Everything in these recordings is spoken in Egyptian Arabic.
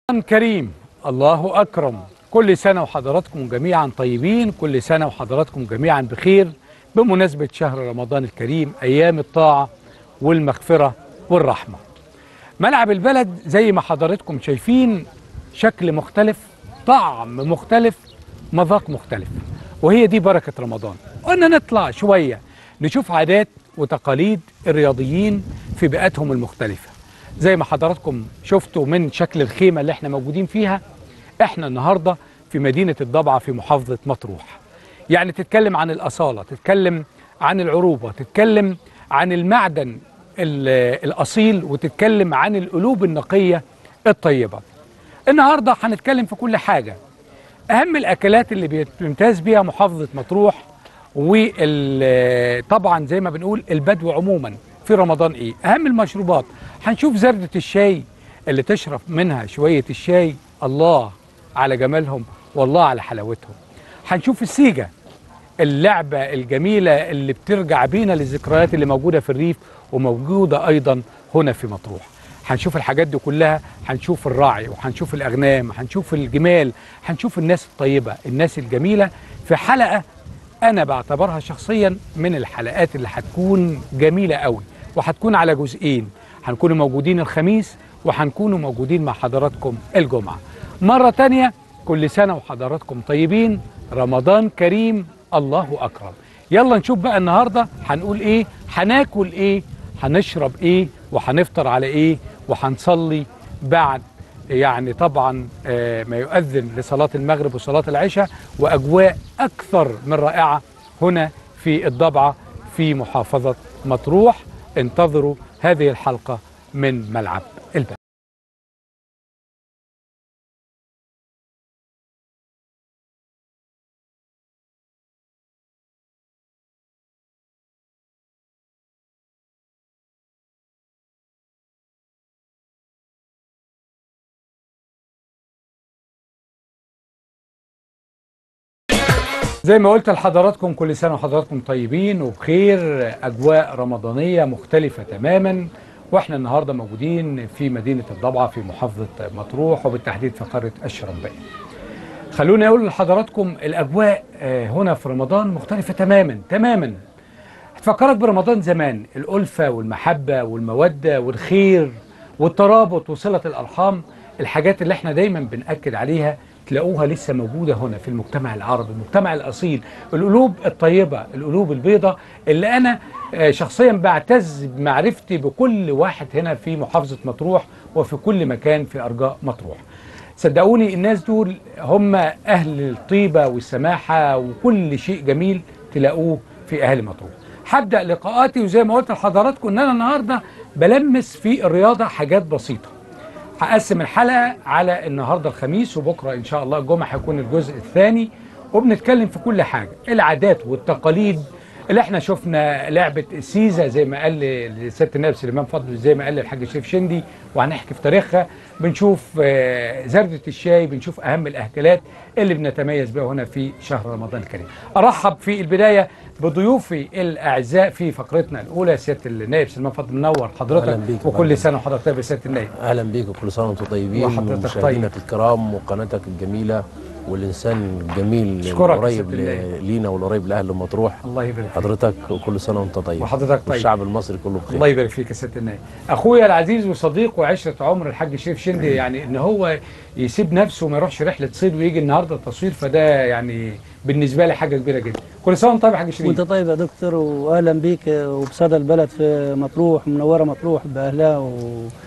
رمضان كريم الله أكرم كل سنة وحضراتكم جميعا طيبين كل سنة وحضراتكم جميعا بخير بمناسبة شهر رمضان الكريم أيام الطاعة والمغفرة والرحمة ملعب البلد زي ما حضراتكم شايفين شكل مختلف طعم مختلف مذاق مختلف وهي دي بركة رمضان قلنا نطلع شوية نشوف عادات وتقاليد الرياضيين في بيئاتهم المختلفة زي ما حضراتكم شفتوا من شكل الخيمة اللي احنا موجودين فيها احنا النهاردة في مدينة الضبعة في محافظة مطروح يعني تتكلم عن الأصالة تتكلم عن العروبة تتكلم عن المعدن ال- الأصيل وتتكلم عن القلوب النقية الطيبة النهاردة هنتكلم في كل حاجة أهم الأكلات اللي بيمتاز بيها محافظة مطروح وطبعا زي ما بنقول البدو عموما في رمضان ايه اهم المشروبات هنشوف زردة الشاي اللي تشرب منها شوية الشاي الله على جمالهم والله على حلاوتهم هنشوف السيجة اللعبة الجميلة اللي بترجع بينا للذكريات اللي موجودة في الريف وموجودة أيضا هنا في مطروح هنشوف الحاجات دي كلها هنشوف الراعي وهنشوف الأغنام هنشوف الجمال هنشوف الناس الطيبة الناس الجميلة في حلقة أنا بعتبرها شخصيا من الحلقات اللي هتكون جميلة قوي وهتكون على جزئين هنكونوا موجودين الخميس وهنكونوا موجودين مع حضراتكم الجمعة مرة تانية كل سنة وحضراتكم طيبين رمضان كريم الله أكرم يلا نشوف بقى النهاردة هنقول إيه هناكل إيه هنشرب إيه وهنفطر على إيه وهنصلي بعد يعني طبعا آه، ما يؤذن لصلاة المغرب وصلاة العشاء وأجواء أكثر من رائعة هنا في الضبعة في محافظة مطروح انتظروا هذه الحلقة من ملعب البلد زي ما قلت لحضراتكم كل سنة وحضراتكم طيبين وبخير أجواء رمضانية مختلفة تماما واحنا النهاردة موجودين في مدينة الضبعة في محافظة مطروح وبالتحديد في قرية الشرنبية خلوني أقول لحضراتكم الأجواء آه، هنا في رمضان مختلفة تماما تماما هتفكرك برمضان زمان الألفة والمحبة والمودة والخير والترابط وصلة الأرحام الحاجات اللي احنا دايما بنأكد عليها تلاقوها لسه موجودة هنا في المجتمع العربي المجتمع الأصيل القلوب الطيبة القلوب البيضة اللي أنا آه، شخصيا بعتز بمعرفتي بكل واحد هنا في محافظة مطروح وفي كل مكان في أرجاء مطروح صدقوني الناس دول هم أهل الطيبة والسماحة وكل شيء جميل تلاقوه في أهل مطروح هبدأ لقاءاتي وزي ما قلت لحضراتكم إن أنا النهاردة بلمس في الرياضة حاجات بسيطة هقسم الحلقة على النهاردة الخميس وبكرة إن شاء الله الجمعة هيكون الجزء الثاني وبنتكلم في كل حاجة العادات والتقاليد اللي احنا شفنا لعبة سيزا زي ما قال لسيادة النائب سليمان فضل زي ما قال الحاج شريف شندي وهنحكي في تاريخها بنشوف آه، زردة الشاي بنشوف أهم الأكلات اللي بنتميز بها هنا في شهر رمضان الكريم أرحب في البداية بضيوفي الأعزاء في فقرتنا الأولى سيادة النائب سليمان فضل منور حضرتك أهلا بيك. وكل سنة وحضرتك طيب يا سيادة النائب اهلا بيك وكل سنه وانتم طيبين وحضرتك ومشاهدينك طيب. الكرام وقناتك الجميله والانسان الجميل أشكرك يا القريب سيادة الله. ل- لينا والقريب لاهل مطروح الله يبارك فيك حضرتك وكل سنه وانت طيب وحضرتك طيب. والشعب المصري كله بخير الله يبارك فيك يا سياده النائب اخويا العزيز وصديق وعشره عمر الحاج شريف شندي يعني ان هو يسيب نفسه وما يروحش رحله صيد ويجي النهارده التصوير فده يعني بالنسبه لي حاجه كبيره جدا كل سنه وانت طيب يا حاج شريف وانت طيب يا دكتور واهلا بيك وبصدى البلد في مطروح منوره مطروح باهلها و...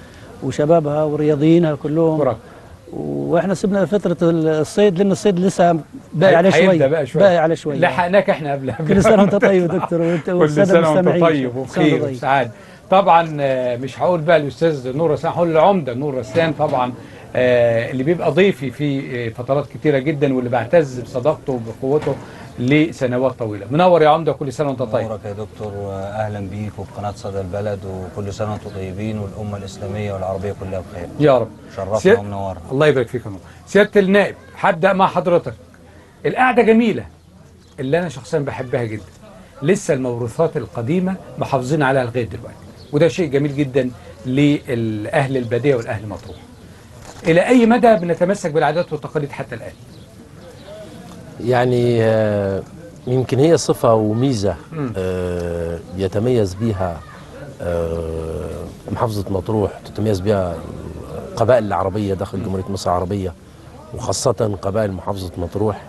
وشبابها ورياضيينها كلهم أشكرك. واحنا سيبنا فتره الصيد لان الصيد لسه باقي عليه هيبدأ شويه بقى شوية. باقي عليه شويه لحقناك احنا قبل كل سنه وانت طيب يا دكتور وانت كل والساده سنه وانت المستمعين طيب كل سنة وبخير وانت طيب. وسعاده طبعا آه، مش هقول بقى الاستاذ نور رسان هقول العمده نور رسان طبعا آه، اللي بيبقى ضيفي في آه، فترات كتيره جدا واللي بعتز بصداقته وبقوته لسنوات طويله منور يا عمده كل سنه وانت طيب نورك يا دكتور واهلا بيك وبقناه صدى البلد وكل سنه وانتم طيبين والامه الاسلاميه والعربيه كلها بخير يا رب شرفنا سياد- ومنورنا الله يبارك فيك يا نور سياده النائب هبدا مع حضرتك القعده جميله اللي انا شخصيا بحبها جدا لسه الموروثات القديمه محافظين عليها لغايه دلوقتي وده شيء جميل جدا لاهل الباديه والاهل مطروح الى اي مدى بنتمسك بالعادات والتقاليد حتى الان يعني آه، يمكن هي صفة وميزة مم. آه، يتميز بها آه، محافظة مطروح تتميز بها القبائل العربية داخل جمهورية مصر العربية وخاصة قبائل محافظة مطروح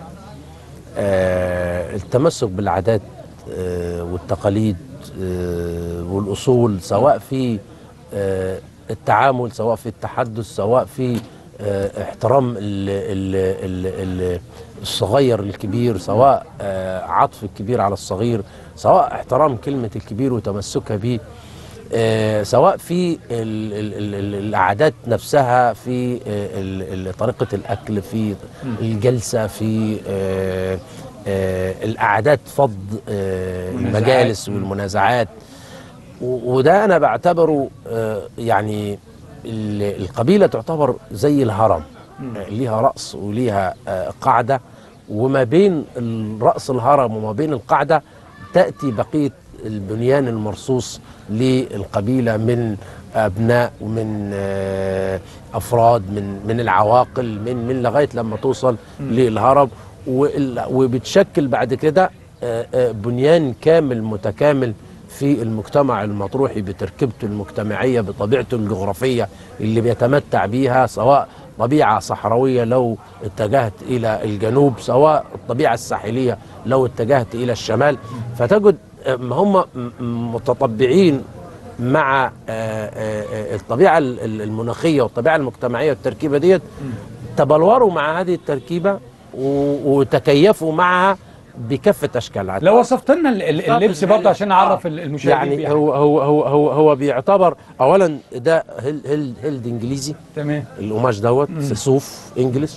آه، التمسك بالعادات آه، والتقاليد آه، والأصول سواء في آه، التعامل سواء في التحدث سواء في آه، احترام ال- ال- ال- ال- الصغير للكبير سواء آه، عطف الكبير على الصغير سواء احترام كلمة الكبير وتمسكها به آه، سواء في ال- ال- ال- ال- العادات نفسها في آه، ال- ال- طريقة الأكل في الجلسة في آه، آه، القعدات فض آه، منازعات. المجالس والمنازعات و- وده أنا بعتبره آه، يعني ال- القبيلة تعتبر زي الهرم آه، ليها رأس وليها آه، قاعدة وما بين رأس الهرم وما بين القاعدة تأتي بقية البنيان المرصوص للقبيلة من أبناء ومن آه، أفراد من من العواقل من من لغاية لما توصل للهرم وال- وبتشكل بعد كده آه، آه، بنيان كامل متكامل في المجتمع المطروحي بتركيبته المجتمعية بطبيعته الجغرافية اللي بيتمتع بيها سواء طبيعة صحراوية لو اتجهت إلى الجنوب سواء الطبيعة الساحلية لو اتجهت إلى الشمال فتجد آه، هم م- م- متطبعين مع آه، آه، آه، الطبيعة ال- ال- المناخية والطبيعة المجتمعية والتركيبة ديت تبلوروا مع هذه التركيبة و- وتكيفوا معها بكافة أشكالها لو وصفت لنا ال- ال- طب اللبس ال- برضه عشان نعرف آه. المشاهدين يعني بيه هو هو هو هو هو بيعتبر اولا ده هيل هيل هيلد انجليزي تمام القماش دوت صوف انجلش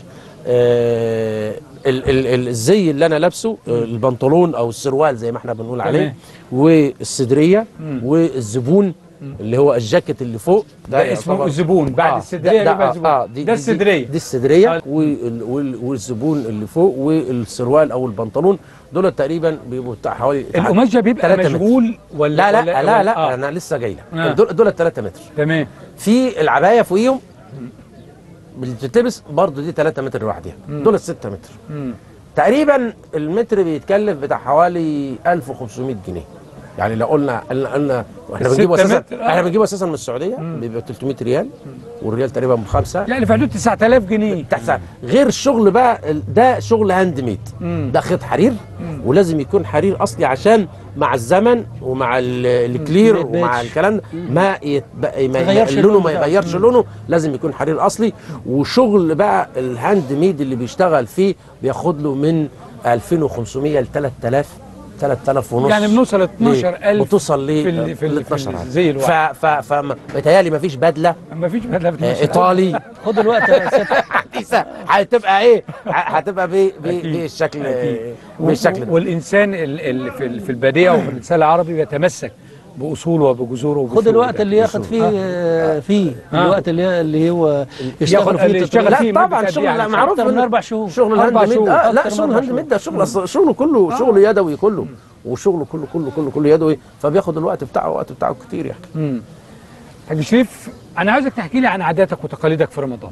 آه ال ال ال الزي اللي انا لابسه آه، البنطلون او السروال زي ما احنا بنقول تمام. عليه والصدريه والزبون اللي هو الجاكيت اللي فوق ده اسمه يعتبر- الزبون بعد آه، الصدريه ده- يبقى ده- زبون آه، دي- ده دي- الصدريه دي الصدريه آه. وال- وال- والزبون اللي فوق والسروال او البنطلون دول تقريبا بيبقوا بتاع حوالي القماش ده بيبقى تلاتة متر. مشغول ولا لا لا ولا لا لا آه. انا لسه جاي لك آه. دول دول 3 متر تمام في العبايه فوقيهم اللي بتلبس برضه دي 3 متر لوحدها دول 6 متر مم. تقريبا المتر بيتكلف بتاع حوالي 1500 جنيه يعني لو قلنا قلنا, قلنا احنا ستة بنجيبه اساسا متر، آه. احنا بنجيبه اساسا من السعوديه بيبقى 300 ريال والريال تقريبا بخمسه يعني في حدود 9000 جنيه تحت غير الشغل بقى ال- ده شغل هاند ميد مم. ده خيط حرير ولازم يكون حرير اصلي عشان مع الزمن ومع ال- الكلير ما ومع يتبقاش. الكلام ده ما يتبقى ما يغيرش لونه اللون ما بتاعه. يغيرش لونه لازم يكون حرير اصلي وشغل بقى الهاند ميد اللي بيشتغل فيه بياخد له من 2500 ل 3000 3000 ونص يعني بنوصل 12000 بتوصل ل في ال- في ال- ل في ال- 12000 زي الواحد. ف ف فمتهيألي ما فيش بدله ما فيش بدله آه، بتمشي ايطالي خد الوقت يا ست حديثه هتبقى ايه ه- هتبقى بي بي أكيد. بالشكل أكيد. بالشكل ده والانسان ال- ال- في ال- في الباديه وفي الانسان العربي بيتمسك باصوله وبجذوره خد وبأصوله الوقت ده. اللي ياخد فيه آه، فيه آه. الوقت اللي اللي هو ياخد- يشتغل اللي فيه يشتغل تطوير. فيه لا مدة طبعا قد شغل إيه يعني؟ لا معروف أكتر من إن أربع شهور. شغل أربع الهاند ميد شهور. آه لا أكتر من شغل أربع الهاند شهور. ميد ده شغل أصل شغله كله شغل يدوي كله وشغله كله كله كله كله يدوي فبياخد الوقت بتاعه الوقت بتاعه كتير يعني مم. حاج شريف انا عاوزك تحكي لي عن عاداتك وتقاليدك في رمضان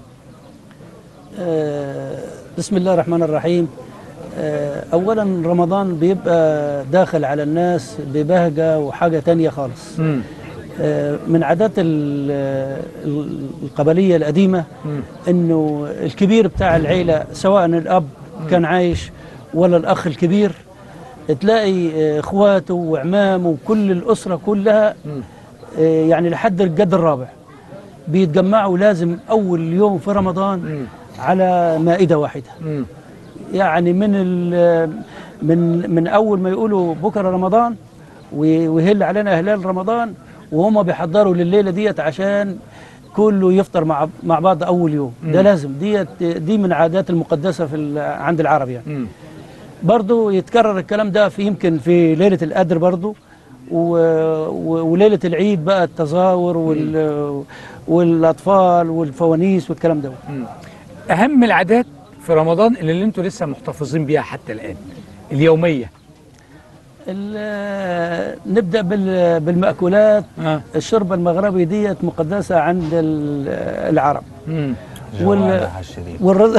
آه، بسم الله الرحمن الرحيم آه، اولا رمضان بيبقى داخل على الناس ببهجه وحاجه تانية خالص مم. آه، من عادات ال- ال- القبليه القديمه انه الكبير بتاع العيله سواء الاب كان عايش ولا الاخ الكبير تلاقي آه، اخواته وعمامه وكل الاسره كلها آه، يعني لحد الجد الرابع بيتجمعوا لازم اول يوم في رمضان على مائده واحده مم. يعني من ال- من من اول ما يقولوا بكره رمضان وي- ويهل علينا هلال رمضان وهم بيحضروا لليله ديت عشان كله يفطر مع مع بعض اول يوم ده لازم ديت دي من العادات المقدسه في ال- عند العرب يعني مم. برضو يتكرر الكلام ده في يمكن في ليله القدر برضو و... و... وليله العيد بقى التظاهر وال... والاطفال والفوانيس والكلام ده اهم العادات في رمضان اللي, اللي انتوا لسه محتفظين بيها حتى الان اليوميه ال- نبدا بال... بالمأكولات اه الشرب المغربي ديت مقدسه عند ال- العرب مم. جوعنا الشريف والرز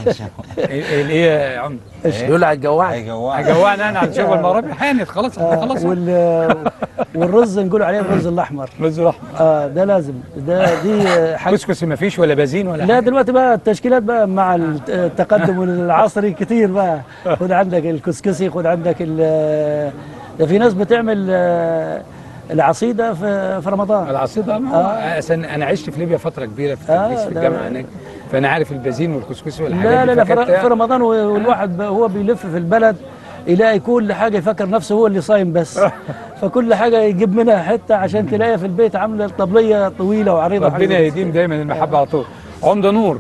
ال- ايه يا عمده بيقول لي هتجوعني هيجوعنا هجوعنا انا عن شغل المغربي حانت خلاص احنا خلاص وال والرز نقول عليه الرز الاحمر رز الاحمر اه ده لازم ده دي حاجه كسكسي ما فيش ولا بازين ولا لا حاجة. دلوقتي بقى التشكيلات بقى مع التقدم العصري كتير بقى خد عندك الكسكسي خد عندك ال- ده في ناس بتعمل آه، العصيده في في رمضان العصيدة ما هو أصل انا عشت في ليبيا فتره كبيره في آه، التدريس في ده- الجامعه هناك فانا عارف البازين والكسكسي والحاجات لا دي لا لا في فكانت- في رمضان والواحد بقى هو بيلف في البلد يلاقي كل حاجه يفكر نفسه هو اللي صايم بس فكل حاجه يجيب منها حته عشان تلاقيها في البيت عامله طبليه طويله وعريضه وحاجة ربنا زي يديم دايما المحبه على طول عمده نور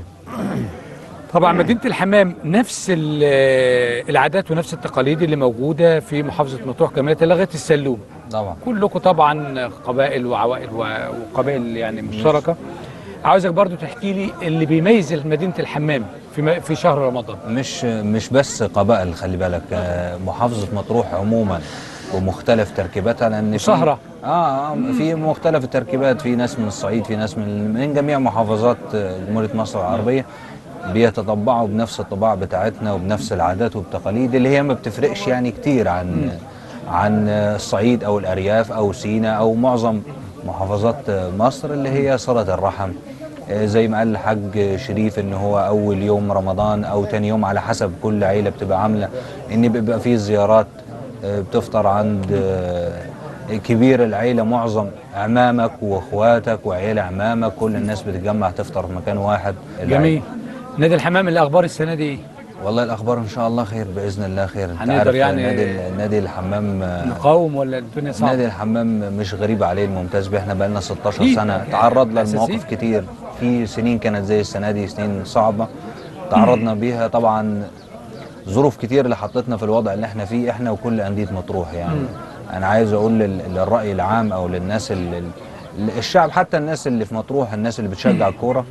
طبعا مدينه الحمام نفس ال- العادات ونفس التقاليد اللي موجوده في محافظه مطروح كمان لغايه السلوم طبعا كلكم طبعا قبائل وعوائل و- وقبائل يعني مشتركه عاوزك برضو تحكي لي اللي بيميز مدينه الحمام في م- في شهر رمضان مش مش بس قبائل خلي بالك آه، محافظة مطروح عموما ومختلف تركيباتها لان في- وسهرة. اه آه، في مختلف التركيبات في ناس من الصعيد في ناس من من جميع محافظات آه، جمهورية مصر العربية بيتطبعوا بنفس الطباع بتاعتنا وبنفس العادات والتقاليد اللي هي ما بتفرقش يعني كتير عن عن الصعيد او الارياف او سينا او معظم محافظات مصر اللي هي صلة الرحم آه، زي ما قال الحاج شريف ان هو اول يوم رمضان او تاني يوم على حسب كل عيله بتبقى عامله ان بيبقى فيه زيارات آه، بتفطر عند آه، كبير العيله معظم اعمامك واخواتك وعيال اعمامك كل الناس بتتجمع تفطر في مكان واحد جميل نادي الحمام الاخبار السنه دي ايه والله الاخبار ان شاء الله خير باذن الله خير انت هنقدر عارف يعني نادي نادي الحمام آه، نقاوم ولا الدنيا صعبه نادي الحمام مش غريب عليه الممتاز به احنا بقالنا 16 أكيد. سنه تعرضنا أساسي. لمواقف كتير في سنين كانت زي السنه دي سنين صعبه تعرضنا بيها طبعا ظروف كتير اللي حطتنا في الوضع اللي احنا فيه احنا وكل انديه مطروح يعني انا عايز اقول لل- للراي العام او للناس ال- ال- الشعب حتى الناس اللي في مطروح الناس اللي بتشجع الكوره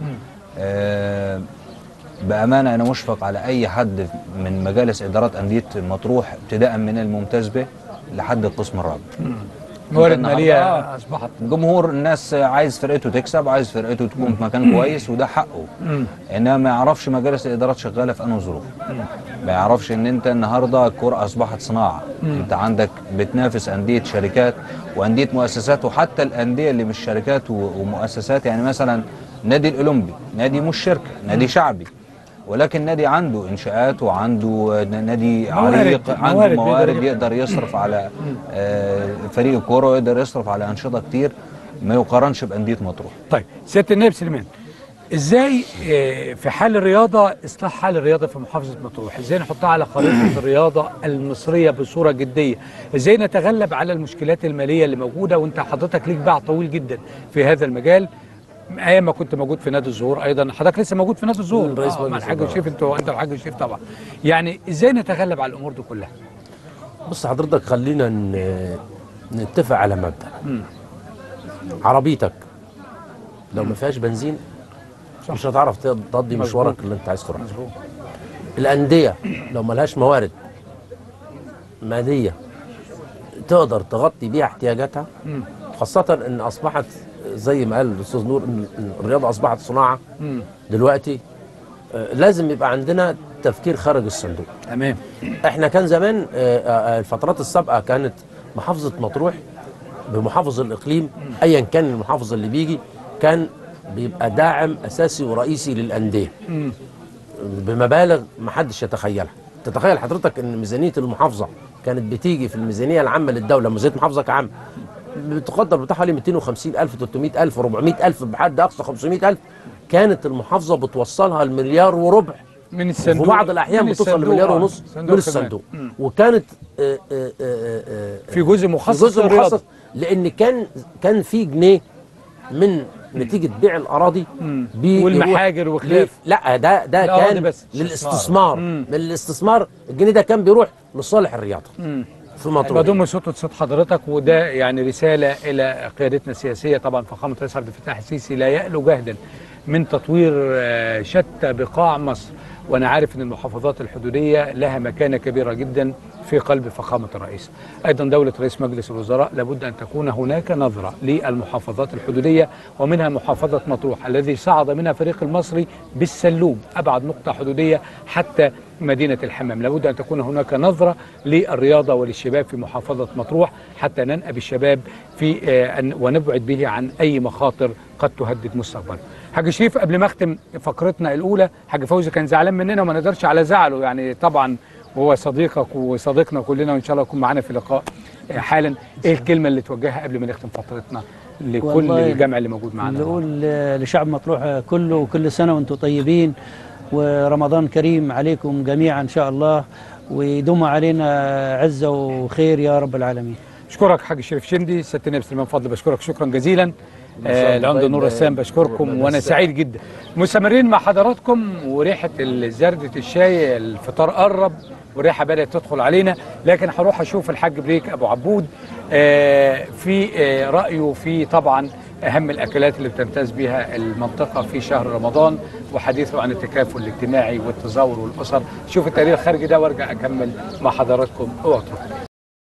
آه بامانه انا مشفق على اي حد من مجالس ادارات انديه مطروح ابتداء من الممتاز به لحد القسم الرابع موارد النهاردة- ماليه آه. اصبحت جمهور الناس عايز فرقته تكسب عايز فرقته تكون في مكان كويس وده حقه انما ما يعرفش مجالس الادارات شغاله في انه ظروف ما يعرفش ان انت النهارده الكوره اصبحت صناعه انت عندك بتنافس انديه شركات وانديه مؤسسات وحتى الانديه اللي مش شركات و- ومؤسسات يعني مثلا نادي الاولمبي نادي مش شركه نادي شعبي ولكن نادي عنده انشاءات وعنده نادي موارد. عريق عنده موارد موارد بيقدر يقدر يصرف على آه، فريق الكوره ويقدر يصرف على انشطه كتير ما يقارنش بانديه مطروح طيب سياده النائب سليمان ازاي آه، في حال الرياضه اصلاح حال الرياضه في محافظه مطروح ازاي نحطها على خريطه الرياضه المصريه بصوره جديه ازاي نتغلب على المشكلات الماليه اللي موجوده وانت حضرتك ليك باع طويل جدا في هذا المجال ايام ما كنت موجود في نادي الزهور ايضا حضرتك لسه موجود في نادي الزهور رئيس آه، مع مجلس الحاج الإدارة. شريف انت وانت الحاج شريف طبعا يعني ازاي نتغلب على الامور دي كلها بص حضرتك خلينا ن- نتفق على مبدأ عربيتك لو ما فيهاش بنزين مش هتعرف تقضي مظبوط. مشوارك اللي انت عايز تروح الأندية لو ما لهاش موارد مادية تقدر تغطي بيها احتياجاتها خاصة ان اصبحت زي ما قال الاستاذ نور ان إن الرياضة اصبحت صناعة دلوقتي آه، لازم يبقى عندنا تفكير خارج الصندوق تمام احنا كان زمان آه، آه، الفترات السابقه كانت محافظه مطروح بمحافظ الاقليم ايا كان المحافظ اللي بيجي كان بيبقى داعم اساسي ورئيسي للانديه بمبالغ ما حدش يتخيلها تتخيل حضرتك ان ميزانيه المحافظه كانت بتيجي في الميزانيه العامه للدوله ميزانيه محافظه كعام بتقدر بتاع حوالي 250 الف 300 الف 400 الف بحد اقصى 500 الف كانت المحافظه بتوصلها المليار وربع من في الصندوق بعض الاحيان من بتوصل الصندوق، لمليار آه، ونص صندوق من كمان. الصندوق مم. وكانت آه، آه، آه، آه، في جزء في مخصص جزء للرياضة. مخصص لان كان كان في جنيه من نتيجه بيع الاراضي بيروح والمحاجر وخلاف. ليه؟ لا ده ده الأراضي كان بس. للاستثمار مم. من الاستثمار الجنيه ده كان بيروح لصالح الرياضه في مطروح بضم صوت صوت حضرتك وده يعني رساله الى قيادتنا السياسيه طبعا فخامه الرئيس عبد الفتاح السيسي لا يألو جهدا من تطوير آه، شتى بقاع مصر وانا عارف ان المحافظات الحدوديه لها مكانه كبيره جدا في قلب فخامه الرئيس. ايضا دوله رئيس مجلس الوزراء لابد ان تكون هناك نظره للمحافظات الحدوديه ومنها محافظه مطروح الذي صعد منها فريق المصري بالسلوم ابعد نقطه حدوديه حتى مدينه الحمام، لابد ان تكون هناك نظره للرياضه وللشباب في محافظه مطروح حتى ننأى بالشباب في آه، أن- ونبعد به عن اي مخاطر قد تهدد مستقبله. حاج شريف قبل ما اختم فقرتنا الاولى حاج فوزي كان زعلان مننا وما نقدرش على زعله يعني طبعا وهو صديقك وصديقنا كلنا وان شاء الله يكون معانا في لقاء آه، حالا ايه الكلمه اللي توجهها قبل ما نختم فقرتنا لكل والله الجمع اللي موجود معانا نقول آه، لشعب مطروح كله وكل سنة وانتم طيبين ورمضان كريم عليكم جميعا إن شاء الله ويدوم علينا عزة وخير يا رب العالمين اشكرك حاج شريف شندي سياده النائب سليمان فضل بشكرك شكرا جزيلا آه العمده نور السام بشكركم وانا سعيد جدا مستمرين مع حضراتكم وريحه زردة الشاي الفطار قرب والريحه بدات تدخل علينا لكن هروح اشوف الحاج بريك ابو عبود آه في آه رايه في طبعا اهم الاكلات اللي بتمتاز بها المنطقه في شهر رمضان وحديثه عن التكافل الاجتماعي والتزاور والاسر شوف التقرير الخارجي ده وارجع اكمل مع حضراتكم اوعوا تروحوا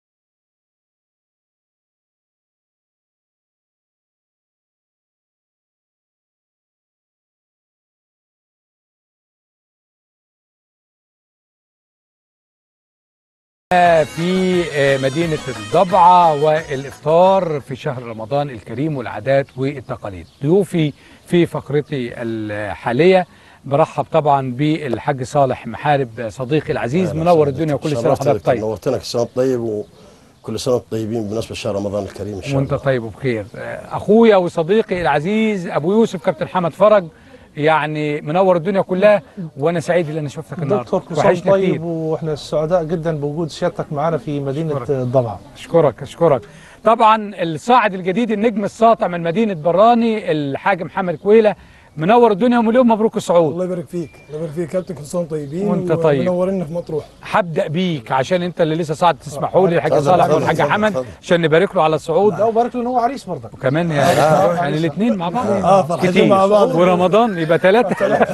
في مدينة الضبعة والإفطار في شهر رمضان الكريم والعادات والتقاليد ضيوفي في فقرتي الحالية برحب طبعا بالحاج صالح محارب صديقي العزيز منور الدنيا وكل سنة وحضرتك طيب نورتنا كل سنه طيب وكل سنه وانتم طيبين بالنسبه لشهر رمضان الكريم ان شاء وانت الله طيب وبخير اخويا وصديقي العزيز ابو يوسف كابتن حمد فرج يعني منور الدنيا كلها وانا سعيد ان انا شفتك النهارده دكتور كل سنه وحشنا طيب كتير واحنا سعداء جدا بوجود سيادتك معنا في مدينه أشكرك. الضبعه اشكرك اشكرك طبعا الصاعد الجديد النجم الساطع من مدينه براني الحاج محمد كويله منور الدنيا ومليون مبروك الصعود الله يبارك فيك الله يبارك فيك كابتن كل سنه وانتم طيبين وانت طيب. منورينا في مطروح هبدا بيك عشان انت اللي لسه صاعد تسمحوا لي الحاج اتفضل، صالح اتفضل، والحاج اتفضل، حمد اتفضل. عشان نبارك له على الصعود لا وبارك له ان هو عريس برضك وكمان يعني الاثنين مع بعض اه فرحانين كتير مع بعض ورمضان يبقى ثلاثه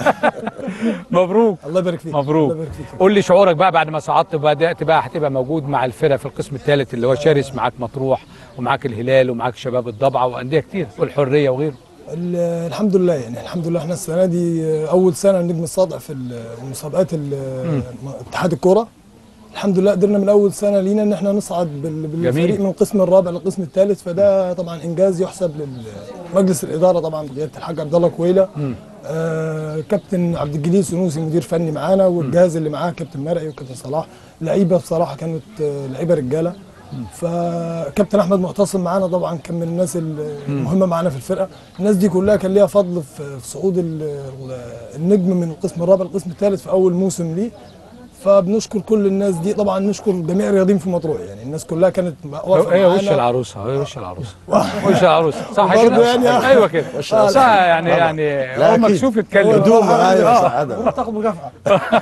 مبروك الله يبارك فيك مبروك الله يبارك فيك قول لي شعورك بقى بعد ما صعدت وبدات بقى هتبقى موجود مع الفرق في القسم الثالث اللي هو شرس معاك مطروح ومعاك الهلال ومعاك شباب الضبعه وانديه كتير والحريه وغيره ال- الحمد لله يعني الحمد لله احنا السنه دي آه، اول سنه النجم الساطع في المسابقات ال- اتحاد الكوره الحمد لله قدرنا من اول سنه لينا ان احنا نصعد بال- بالفريق جميل. من القسم الرابع للقسم الثالث فده طبعا انجاز يحسب لمجلس الاداره طبعا بقياده الحاج عبد الله كويله آه كابتن عبد الجليل سنوسي مدير فني معانا والجهاز اللي معاه كابتن مرعي وكابتن صلاح لعيبه بصراحه كانت آه، لعيبه رجاله فكابتن احمد معتصم معانا طبعا كان من الناس المهمه معانا في الفرقه الناس دي كلها كان ليها فضل في في صعود ال- ال- النجم من القسم الرابع للقسم الثالث في اول موسم ليه فبنشكر كل الناس دي طبعا نشكر جميع الرياضيين في مطروح يعني الناس كلها كانت واقفه هي وش معانا. العروسه هي وش العروسه وش العروسه صح برضه كده يعني- ايوه كده صح يعني يعني لا، هو أكيد. مكسوف يتكلم هدوم معايا آه، سعاده روح تاخد مكافاه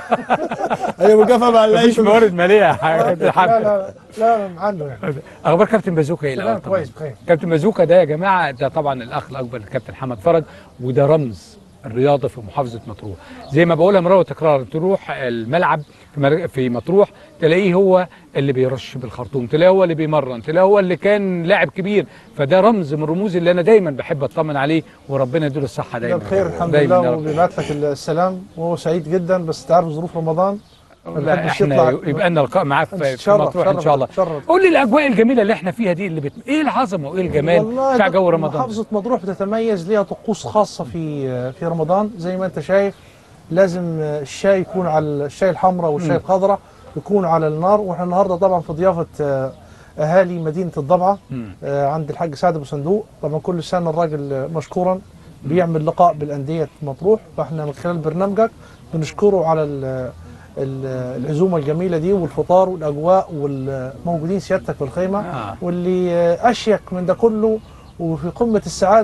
هي مكافاه مع مفيش اللعيبه موارد ماليه يا كابتن لا حمد لا لا عنه يعني اخبار كابتن بازوكا ايه لا الاول طبعا كويس بخير كابتن بازوكا ده يا جماعه ده طبعا الاخ الاكبر للكابتن حمد فرج وده رمز الرياضه في محافظه مطروح زي ما بقولها مره وتكرار تروح الملعب في مر- في مطروح تلاقيه هو اللي بيرش بالخرطوم تلاقيه هو اللي بيمرن تلاقيه هو اللي كان لاعب كبير فده رمز من الرموز اللي انا دايما بحب اطمن عليه وربنا يديله الصحه لا دايما بخير الحمد دايما يا لله رب. وبيبعت لك السلام وهو سعيد جدا بس تعرف ظروف رمضان ما لا بحبش احنا يطلع يبقى لنا لقاء معاه في, في تشرف- مطروح ان تشرف- شاء الله تشرف. قول لي الاجواء الجميله اللي احنا فيها دي اللي بت... ايه العظمه وايه الجمال والله بتاع ده جو رمضان محافظة مطروح بتتميز ليها طقوس خاصة في في رمضان زي ما انت شايف لازم الشاي يكون على الشاي الحمراء والشاي الخضراء يكون على النار واحنا النهارده طبعا في ضيافة آه، اهالي مدينة الضبعة مم. آه، عند الحاج سعد ابو صندوق طبعا كل سنة الراجل آه، مشكورا بيعمل لقاء بالأندية مطروح فاحنا من خلال برنامجك بنشكره على ال- ال- العزومة الجميلة دي والفطار والأجواء والموجودين سيادتك في الخيمة آه. واللي آه، أشيك من ده كله وفي قمة السعادة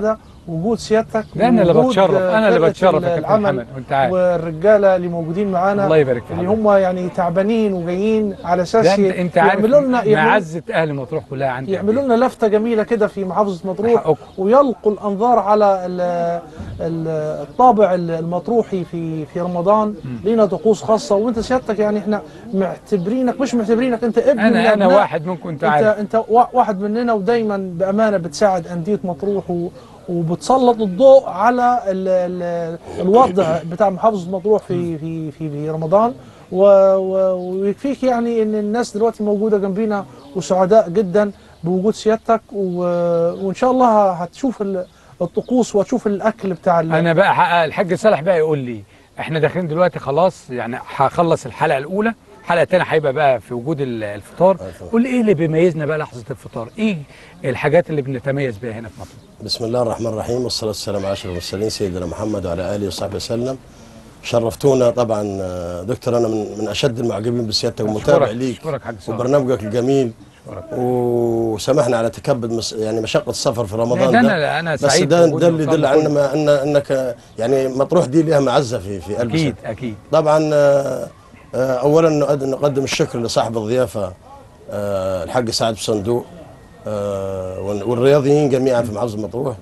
وجود سيادتك ده أنا اللي ووجود، بتشرف، آه، أنا اللي فرقة بتشرف يا كابتن العمل محمد، وأنت عارف. والرجاله اللي موجودين معانا الله يبارك في اللي حضرتك. هم يعني تعبانين وجايين على ده اساس انت انت عارف يعملوا لنا يعملوا, معزه اهل مطروح كلها عندي يعملوا لنا لفته جميله كده في محافظه مطروح حقكم. ويلقوا الانظار على ال- ال- الطابع المطروحي في في رمضان لينا طقوس خاصه وانت سيادتك يعني احنا معتبرينك مش معتبرينك انت ابن من انا انا أبناء واحد منكم انت انت عارف انت وا- واحد مننا ودايما بامانه بتساعد انديه مطروح و وبتسلط الضوء على ال ال الوضع بتاع محافظه مطروح في في في, في رمضان و و ويكفيك يعني ان الناس دلوقتي موجوده جنبينا وسعداء جدا بوجود سيادتك و وان شاء الله هتشوف ال- الطقوس وهتشوف الاكل بتاع ال- انا بقى ح- الحاج صالح بقى يقول لي احنا داخلين دلوقتي خلاص يعني هخلص الحلقه الاولى الحلقه الثانيه هيبقى بقى في وجود ال- الفطار قول لي ايه اللي بيميزنا بقى لحظه الفطار ايه الحاجات اللي بنتميز بيها هنا في مطروح بسم الله الرحمن الرحيم والصلاة والسلام على أشرف المرسلين سيدنا محمد وعلى آله وصحبه وسلم شرفتونا طبعا آه، دكتور أنا من, من أشد المعجبين بسيادتك ومتابع أشكرك- ليك أشكرك حاج صالح. وبرنامجك الجميل أشكرك. وسامحنا على تكبد مس يعني مشقة السفر في رمضان ده ده أنا- أنا بس سعيد ده بوجودي ده اللي يدل وطبعاً على ما أن أنك آه، يعني مطروح دي لها معزة في في قلب اكيد سيادتك. اكيد طبعا آه، آه، اولا نقد- نقدم الشكر لصاحب الضيافه آه، الحاج سعد بصندوق آه، وال- والرياضيين جميعا في محافظه مطروح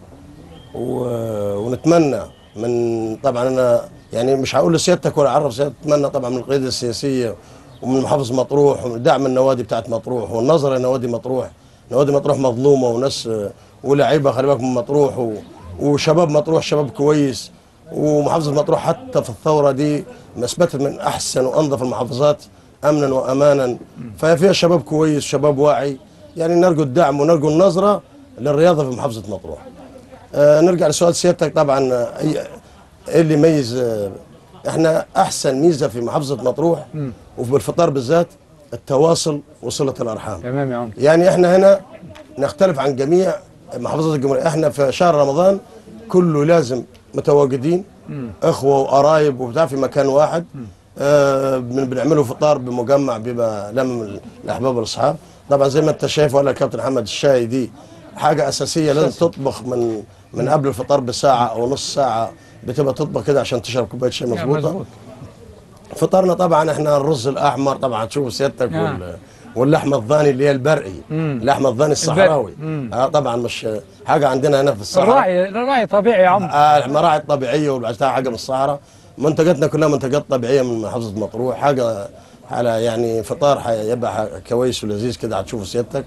و- ونتمنى من طبعا انا يعني مش هقول لسيادتك ولا اعرف سيادتك اتمنى طبعا من القياده السياسيه ومن محافظه مطروح ومن دعم النوادي بتاعت مطروح والنظره لنوادي مطروح نوادي مطروح مظلومه وناس آه، ولاعيبه خلي بالك من مطروح و- وشباب مطروح شباب كويس ومحافظه مطروح حتى في الثوره دي اثبتت من احسن وانظف المحافظات امنا وامانا فهي فيها شباب كويس شباب واعي يعني نرجو الدعم ونرجو النظره للرياضه في محافظه مطروح. آه نرجع لسؤال سيادتك طبعا آه، اي ايه اللي يميز آه احنا احسن ميزه في محافظه مطروح وفي الفطار بالذات التواصل وصله الارحام. تمام يا عم يعني احنا هنا نختلف عن جميع محافظات الجمهوريه احنا في شهر رمضان كله لازم متواجدين اخوه وقرايب وبتاع في مكان واحد آه بن- بنعمله فطار بمجمع بيبقى لم الاحباب والاصحاب طبعا زي ما انت شايف ولا كابتن محمد الشاي دي حاجه اساسيه لازم تطبخ من من قبل الفطار بساعه او نص ساعه بتبقى تطبخ كده عشان تشرب كوبايه شاي يا مظبوطه مظبوط فطرنا طبعا احنا الرز الاحمر طبعا تشوف سيادتك آه. وال واللحمه الضاني اللي هي البرقي اللحمه الضاني الصحراوي مم. اه طبعا مش حاجه عندنا هنا في الصحراء الراعي الراعي طبيعي يا عم آه المراعي الطبيعيه والبعدها حاجه من الصحراء منتجاتنا كلها منتجات طبيعيه من محافظه مطروح حاجه على يعني فطار هيبقى ح- كويس ولذيذ كده هتشوفه سيادتك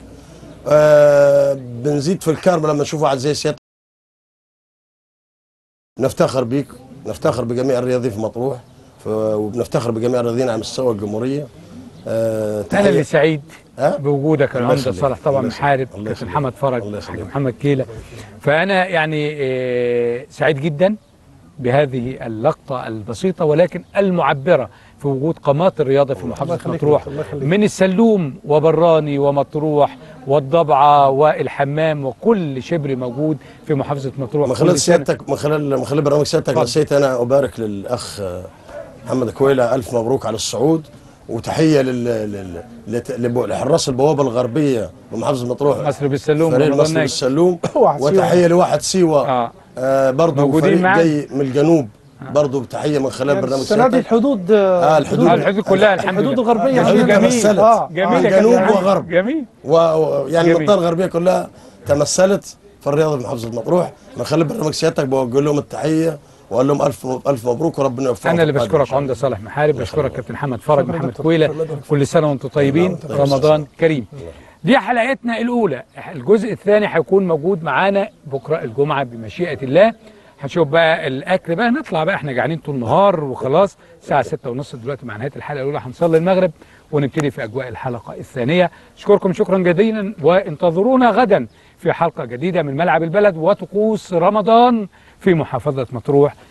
آه بنزيد في الكرب لما نشوف واحد زي سيادتك نفتخر بيك نفتخر بجميع الرياضيين في مطروح ف- وبنفتخر بجميع الرياضيين على مستوى الجمهوريه آه انا اللي تحية- سعيد ها؟ بوجودك يا الله عمده يخليك. صالح طبعا الله يخليك. محارب الله كابتن يخليك. محمد فرج الله حاج يخليك. محمد كيله فانا يعني آه، سعيد جدا بهذه اللقطه البسيطه ولكن المعبره في وجود قامات الرياضه في محافظه يخليك، مطروح الله يخليك. من السلوم وبراني ومطروح والضبعه والحمام وكل شبر موجود في محافظه مطروح من كل خلال سنة. سيادتك من خلال من خلال برنامج سيادتك اتفضل. نسيت انا ابارك للاخ آه، محمد كويلة الف مبروك على الصعود وتحيه لل... لل... لت- لب- لحراس البوابه الغربيه بمحافظه مطروح مصر بالسلوم فريق رمضان مصر ناجي. بالسلوم واحد سيوة. وتحيه لواحد سيوه اه آه برضه موجودين فريق معانا. جاي من الجنوب برضه تحيه من خلال يعني برنامج السنه دي سيادتك الحدود آه، الحدود. آه، الحدود كلها الحمد الحدود لله الغربيه الحدود عندنا جميل. تمثلت آه، جميل يا جنوب كابتن محمد. وغرب. جميل و... و- يعني جميل. المنطقه الغربيه كلها تمثلت في الرياضه في محافظه مطروح من خلال برنامج سيادتك بوجه لهم التحيه واقول لهم الف الف مبروك وربنا يوفقهم انا اللي في القادم إن بشكرك شاء الله. عمده صالح محارب بشكرك كابتن محمد فرج شكرا محمد دكتور. كويله كل سنه وانتم طيبين طيب. رمضان كريم دي حلقتنا الاولى الجزء الثاني هيكون موجود معانا بكره الجمعه بمشيئه الله هنشوف بقى الاكل بقى نطلع بقى احنا جعانين طول النهار وخلاص الساعه 6 ونص دلوقتي مع نهايه الحلقه الاولى هنصلي المغرب ونبتدي في اجواء الحلقه الثانيه اشكركم شكرا جزيلا وانتظرونا غدا في حلقه جديده من ملعب البلد وطقوس رمضان في محافظه مطروح